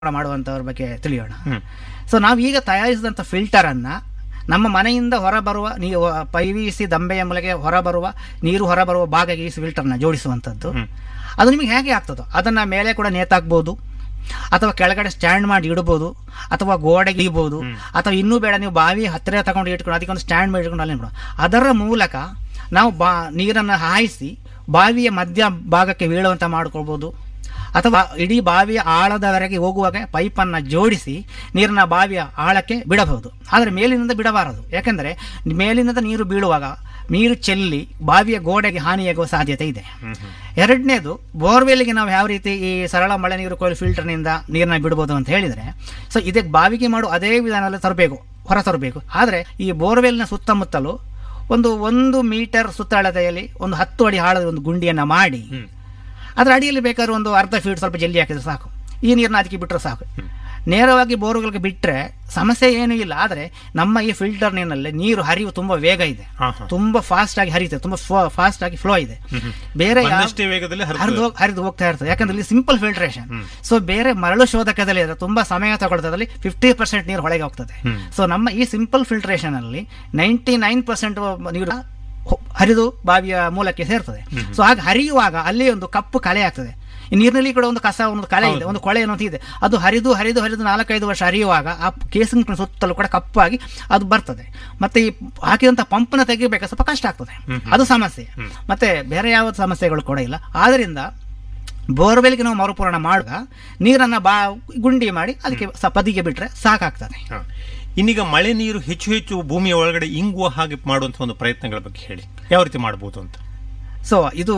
ಮಾಡುವಂಥವ್ರ ಬಗ್ಗೆ ತಿಳಿಯೋಣ ಹ್ಮ್. ಸೊ ನಾವು ಈಗ ತಯಾರಿಸಿದಂಥ ಫಿಲ್ಟರನ್ನು ನಮ್ಮ ಮನೆಯಿಂದ ಹೊರಬರುವ ನೀವು ಪೈ ವಿ ಸಿ ದಂಬೆಯ ಮೂಲಕ ಹೊರಬರುವ ನೀರು ಹೊರಬರುವ ಭಾಗಕ್ಕೆ ಈ ಫಿಲ್ಟರ್ನ ಜೋಡಿಸುವಂಥದ್ದು ಹ್ಮ್. ಅದು ನಿಮಗೆ ಹೇಗೆ ಆಗ್ತದೋ ಅದನ್ನು ಮೇಲೆ ಕೂಡ ನೇತಾಕ್ಬೋದು ಅಥವಾ ಕೆಳಗಡೆ ಸ್ಟ್ಯಾಂಡ್ ಮಾಡಿ ಇಡ್ಬೋದು ಅಥವಾ ಗೋಡೆಗೆ ಇಡ್ಬೋದು ಅಥವಾ ಇನ್ನೂ ಬೇಡ ನೀವು ಬಾವಿ ಹತ್ತಿರ ತಗೊಂಡು ಇಟ್ಕೊಂಡು ಅದಕ್ಕೊಂದು ಸ್ಟ್ಯಾಂಡ್ ಮಾಡಿ ಇಟ್ಕೊಂಡು ಅಲ್ಲಿ ಇಡ್ಬೋದು ಅದರ ಮೂಲಕ ನಾವು ಬಾ ನೀರನ್ನು ಹಾಯಿಸಿ ಬಾವಿಯ ಮಧ್ಯ ಭಾಗಕ್ಕೆ ಬೀಳುವಂತ ಮಾಡ್ಕೊಳ್ಬೋದು ಅಥವಾ ಇಡೀ ಬಾವಿಯ ಆಳದವರೆಗೆ ಹೋಗುವಾಗ ಪೈಪನ್ನು ಜೋಡಿಸಿ ನೀರನ್ನ ಬಾವಿಯ ಆಳಕ್ಕೆ ಬಿಡಬಹುದು ಆದರೆ ಮೇಲಿನಿಂದ ಬಿಡಬಾರದು ಯಾಕೆಂದರೆ ಮೇಲಿನಿಂದ ನೀರು ಬೀಳುವಾಗ ನೀರು ಚೆಲ್ಲಿ ಬಾವಿಯ ಗೋಡೆಗೆ ಹಾನಿಯಾಗುವ ಸಾಧ್ಯತೆ ಇದೆ ಎರಡನೇದು ಬೋರ್ವೆಲ್ಗೆ ನಾವು ಯಾವ ರೀತಿ ಈ ಸರಳ ಮಳೆ ನೀರು ಕೊಯ್ಲು ಫಿಲ್ಟರ್ನಿಂದ ನೀರನ್ನ ಬಿಡ್ಬೋದು ಅಂತ ಹೇಳಿದರೆ ಸೊ ಇದಕ್ಕೆ ಬಾವಿಗೆ ಮಾಡು ಅದೇ ವಿಧಾನದಲ್ಲಿ ತರಬೇಕು ಹೊರ ತರಬೇಕು ಆದರೆ ಈ ಬೋರ್ವೆಲ್ನ ಸುತ್ತಮುತ್ತಲು ಒಂದು ಒಂದು ಮೀಟರ್ ಸುತ್ತಳತೆಯಲ್ಲಿ ಒಂದು ಹತ್ತು ಅಡಿ ಆಳದ ಒಂದು ಗುಂಡಿಯನ್ನು ಮಾಡಿ ಹ್ಮ್. ಅದರ ಅಡಿಯಲ್ಲಿ ಬೇಕಾದ್ರೆ ಒಂದು ಅರ್ಧ ಫೀಟ್ ಸ್ವಲ್ಪ ಜಲ್ಲಿ ಹಾಕಿದ್ರೆ ಸಾಕು ಈ ನೀರನ್ನ ಅದಕ್ಕೆ ಬಿಟ್ಟರೆ ಸಾಕು ನೇರವಾಗಿ ಬೋರ್ಗಳಿಗೆ ಬಿಟ್ಟರೆ ಸಮಸ್ಯೆ ಏನೂ ಇಲ್ಲ ಆದರೆ ನಮ್ಮ ಈ ಫಿಲ್ಟರ್ ನೀರಿನಲ್ಲಿ ನೀರು ಹರಿವು ತುಂಬಾ ವೇಗ ಇದೆ ಹಾ, ಹಾ. ತುಂಬಾ ಫಾಸ್ಟ್ ಆಗಿ ಹರಿಯುತ್ತೆ ತುಂಬಾ ಫಾಸ್ಟ್ ಆಗಿ ಫ್ಲೋ ಇದೆ ಬೇರೆ ಯಾವ- ಬಂದಷ್ಟೇ ವೇಗದಲ್ಲಿ ಹರಿದು- ಹರಿದು ಹೋಗ್- ಹರಿದು ಹೋಗ್ತಾ ಇರ್ತದೆ ಯಾಕಂದ್ರೆ ಇಲ್ಲಿ ಸಿಂಪಲ್ ಫಿಲ್ಟ್ರೇಷನ್ ಸೊ ಬೇರೆ ಮರಳು ಶೋಧಕದಲ್ಲಿ ಇದ್ರೆ ತುಂಬಾ ಸಮಯ ತಗೊಳ್ತದಲ್ಲಿ ಫಿಫ್ಟಿ ಪರ್ಸೆಂಟ್ ನೀರು ಹೊಳೆಗೆ ಹೋಗ್ತದೆ ಸೊ ನಮ್ಮ ಈ ಸಿಂಪಲ್ ಫಿಲ್ಟ್ರೇಷನ್ ಅಲ್ಲಿ ನೈಂಟಿ ನೈನ್ ಪರ್ಸೆಂಟ್ ನೀರು ಹೊ- ಹರಿದು ಬಾವಿಯ ಮೂಲಕ್ಕೆ ಸೇರ್ತದೆ ಸೊ ಹಾಗೆ ಹರಿಯುವಾಗ ಅಲ್ಲಿ ಒಂದು ಕಪ್ಪು ಕಲೆ ಆಗ್ತದೆ ಈ ನೀರಿನಲ್ಲಿ ಕೂಡ ಒಂದು ಕಸ ಒಂದು ಕಲೆ ಇದೆ ಒಂದು ಕೊಳೆ ಅನ್ನೋದು ಇದೆ ಅದು ಹರಿದು ಹರಿದು ಹರಿದು ನಾಲ್ಕೈದು ವರ್ಷ ಹರಿಯುವಾಗ ಆ ಕೇಸಿಂಗ್ ಸುತ್ತಲೂ ಕೂಡ ಕಪ್ಪಾಗಿ ಅದು ಬರ್ತದೆ ಮತ್ತೆ ಈ ಹಾಕಿದಂತ ಪಂಪ್ನ ತೆಗಿಬೇಕು ಸ್ವಲ್ಪ ಕಷ್ಟ ಆಗ್ತದೆ ಅದು ಸಮಸ್ಯೆ ಮತ್ತೆ ಬೇರೆ ಯಾವ ಸಮಸ್ಯೆಗಳು ಕೂಡ ಇಲ್ಲ ಆದ್ರಿಂದ ಬೋರ್ವೆಲ್ಗೆ ನಾವು ಮರುಪೂರಣ ಮಾಡುವಾಗ ನೀರನ್ನ ಬಾ ಗುಂಡಿ ಮಾಡಿ ಅದಕ್ಕೆ ಸ- ಬದಿಗೆ ಬಿಟ್ರೆ ಸಾಕಾಗ್ತದೆ ಹಾ. ಇನ್ನೀಗ ಮಳೆ ನೀರು ಹೆಚ್ಚು ಹೆಚ್ಚು ಭೂಮಿಯ ಒಳಗಡೆ ಇಂಗುವ ಹಾಗೆ ಮಾಡುವಂತ ಒಂದು ಪ್ರಯತ್ನಗಳ ಬಗ್ಗೆ ಹೇಳಿ ಯಾವ ರೀತಿ ಮಾಡಬಹುದು ಅಂತ ಸೊ ಇದು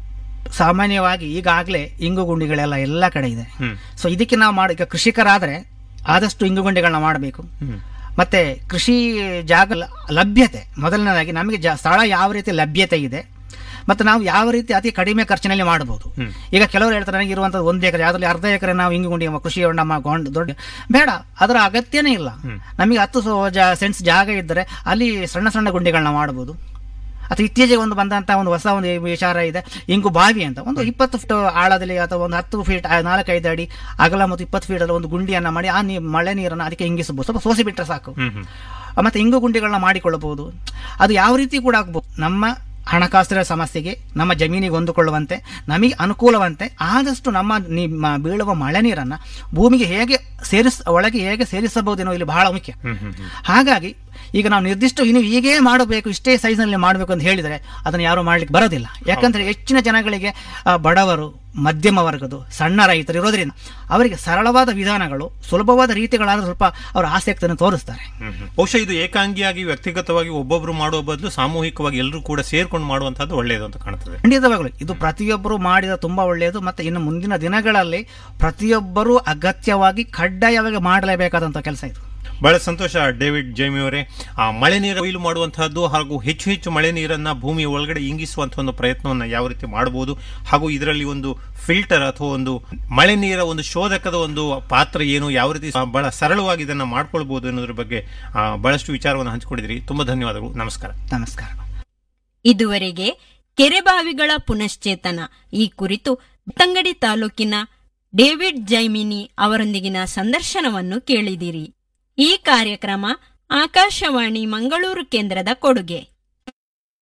ಸಾಮಾನ್ಯವಾಗಿ ಈಗಾಗಲೇ ಇಂಗು ಗುಂಡಿಗಳೆಲ್ಲ ಎಲ್ಲ ಕಡೆ ಇದೆ ಹ್ಮ್. ಸೊ ಇದಕ್ಕೆ ನಾವು ಮಾಡಿ ಈಗ ಕೃಷಿಕರಾದ್ರೆ ಆದಷ್ಟು ಇಂಗು ಗುಂಡಿಗಳನ್ನ ಮಾಡಬೇಕು ಹ್ಮ್. ಮತ್ತೆ ಕೃಷಿ ಜಾಗ ಲ- ಲಭ್ಯತೆ ಮೊದಲನೇದಾಗಿ ನಮಗೆ ಜ- ಸ್ಥಳ ಯಾವ ರೀತಿ ಲಭ್ಯತೆ ಇದೆ ಮತ್ತೆ ನಾವು ಯಾವ ರೀತಿ ಅತಿ ಕಡಿಮೆ ಖರ್ಚಿನಲ್ಲಿ ಮಾಡಬಹುದು ಈಗ ಕೆಲವರು ಹೇಳ್ತಾರೆ ನನಗೆ ಇರುವಂತದ್ದು ಒಂದು ಎಕರೆ ಅದರಲ್ಲಿ ಅರ್ಧ ಎಕರೆ ನಾವು ಇಂಗು ಗುಂಡಿ ಕೃಷಿ ಹೊಂಡ ಮಾಡ್ಕೊಂಡು ದೊಡ್ಡ ಬೇಡ ಅದರ ಅಗತ್ಯನೇ ಇಲ್ಲ ನಮಗೆ ಹತ್ತು ಸೊ- ಜಾ- ಸೆಂಟ್ಸ್ ಜಾಗ ಇದ್ದರೆ ಅಲ್ಲಿ ಸಣ್ಣ ಸಣ್ಣ ಗುಂಡಿಗಳನ್ನ ಮಾಡಬಹುದು ಅಥವಾ ಇತ್ತೀಚೆಗೆ ಒಂದು ಬಂದಂತ ಒಂದು ಹೊಸ ಒಂದು ವಿಚಾರ ಇದೆ ಇಂಗು ಬಾವಿ ಅಂತ ಒಂದು ಇಪ್ಪತ್ತು ಫೀಟ್ ಆಳದಲ್ಲಿ ಅಥವಾ ಒಂದು ಹತ್ತು ಫೀಟ್ ಆ, ನಾಲ್ಕೈದು ಅಡಿ ಅಗಲ ಮತ್ತು ಇಪ್ಪತ್ತು ಫೀಟ್ ಅಲ್ಲಿ ಒಂದು ಗುಂಡಿಯನ್ನ ಮಾಡಿ ಆ ನೀ ಮಳೆ ನೀರನ್ನು ಅದಕ್ಕೆ ಇಂಗಿಸಬಹುದು ಸ್ವಲ್ಪ ಸೋಸಿ ಬಿಟ್ಟರೆ ಸಾಕು ಹ್ಮ್ ಹ್ಮ್ ಮತ್ತೆ ಇಂಗು ಗುಂಡಿಗಳನ್ನ ಮಾಡಿಕೊಳ್ಳಬಹುದು ಅದು ಯಾವ ರೀತಿ ಕೂಡ ಆಗ್ಬೋದು ನಮ್ಮ ಹಣಕಾಸಿನ ಸಮಸ್ಯೆಗೆ ನಮ್ಮ ಜಮೀನಿಗೆ ಹೊಂದಿಕೊಳ್ಳುವಂತೆ ನಮಗೆ ಅನುಕೂಲವಂತೆ ಆದಷ್ಟು ನಮ್ಮ ನಿಮ್ಮ ಬೀಳುವ ಮಳೆ ನೀರನ್ನ ಭೂಮಿಗೆ ಹೇಗೆ ಸೇರಿಸ ಒಳಗೆ ಹೇಗೆ ಸೇರಿಸಬಹುದೇನೋ ಇಲ್ಲಿ ಬಹಳ ಮುಖ್ಯ ಹ್ಮ್ ಹ್ಮ್ ಹ್ಮ್ ಹಾಗಾಗಿ ಈಗ ನಾವು ನಿರ್ದಿಷ್ಟ ಇನ್ನು ಹೀಗೇ ಮಾಡಬೇಕು ಇಷ್ಟೇ ಸೈಜ್ನಲ್ಲಿ ಮಾಡಬೇಕು ಅಂತ ಹೇಳಿದರೆ ಅದನ್ನು ಯಾರು ಮಾಡ್ಲಿಕ್ಕೆ ಬರೋದಿಲ್ಲ ಯಾಕಂದ್ರೆ ಹೆಚ್ಚಿನ ಜನಗಳಿಗೆ ಆ, ಬಡವರು ಮಧ್ಯಮ ವರ್ಗದು ಸಣ್ಣ ರೈತರು ಇರೋದ್ರಿಂದ ಅವರಿಗೆ ಸರಳವಾದ ವಿಧಾನಗಳು ಸುಲಭವಾದ ರೀತಿಗಳಾದ್ರೆ ಸ್ವಲ್ಪ ಅವರ ಆಸಕ್ತಿಯನ್ನು ತೋರಿಸ್ತಾರೆ ಹ್ಮ್ ಹ್ಮ್. ಬಹುಶಃ ಇದು ಏಕಾಂಗಿಯಾಗಿ ವ್ಯಕ್ತಿಗತವಾಗಿ ಒಬ್ಬೊಬ್ರು ಮಾಡುವ ಬದಲು ಸಾಮೂಹಿಕವಾಗಿ ಎಲ್ಲರೂ ಕೂಡ ಸೇರ್ಕೊಂಡು ಮಾಡುವಂತಹದ್ದು ಒಳ್ಳೆಯದು ಅಂತ ಕಾಣ್ತದೆ ಖಂಡಿತವಾಗಲು ಇದು ಪ್ರತಿಯೊಬ್ಬರು ಮಾಡಿದ ತುಂಬಾ ಒಳ್ಳೆಯದು ಮತ್ತೆ ಇನ್ನು ಮುಂದಿನ ದಿನಗಳಲ್ಲಿ ಪ್ರತಿಯೊಬ್ಬರೂ ಅಗತ್ಯವಾಗಿ ಕಡ್ಡಾಯವಾಗಿ ಮಾಡಲೇಬೇಕಾದಂತ ಕೆಲಸ ಇದು ಬಹಳ ಸಂತೋಷ ಡೇವಿಡ್ ಜೈಮಿ ಅವರೇ ಆ ಮಳೆ ನೀರು ಕೊಯ್ಲು ಮಾಡುವಂತಹದ್ದು ಹಾಗೂ ಹೆಚ್ಚು ಹೆಚ್ಚು ಮಳೆ ನೀರನ್ನ ಭೂಮಿಯ ಒಳಗಡೆ ಇಂಗಿಸುವಂತಹ ಒಂದು ಪ್ರಯತ್ನವನ್ನ ಯಾವ ರೀತಿ ಮಾಡಬಹುದು ಹಾಗೂ ಇದರಲ್ಲಿ ಒಂದು ಫಿಲ್ಟರ್ ಅಥವಾ ಒಂದು ಮಳೆ ನೀರ ಒಂದು ಶೋಧಕದ ಒಂದು ಪಾತ್ರ ಏನು ಯಾವ ರೀತಿ ಆ, ಬಹಳ ಸರಳವಾಗಿ ಇದನ್ನ ಮಾಡ್ಕೊಳ್ಬಹುದು ಅನ್ನೋದ್ರ ಬಗ್ಗೆ ಆ, ಬಹಳಷ್ಟು ವಿಚಾರವನ್ನು ಹಂಚಿಕೊಂಡಿದ್ರಿ ತುಂಬಾ ಧನ್ಯವಾದಗಳು ನಮಸ್ಕಾರ ನಮಸ್ಕಾರ ಇದುವರೆಗೆ ಕೆರೆಬಾವಿಗಳ ಪುನಶ್ಚೇತನ ಈ ಕುರಿತು ಬೆತ್ತಂಗಡಿ ತಾಲೂಕಿನ ಡೇವಿಡ್ ಜೈಮಿನಿ ಅವರೊಂದಿಗಿನ ಸಂದರ್ಶನವನ್ನು ಕೇಳಿದಿರಿ ಈ ಕಾರ್ಯಕ್ರಮ ಆಕಾಶವಾಣಿ ಮಂಗಳೂರು ಕೇಂದ್ರದ ಕೊಡುಗೆ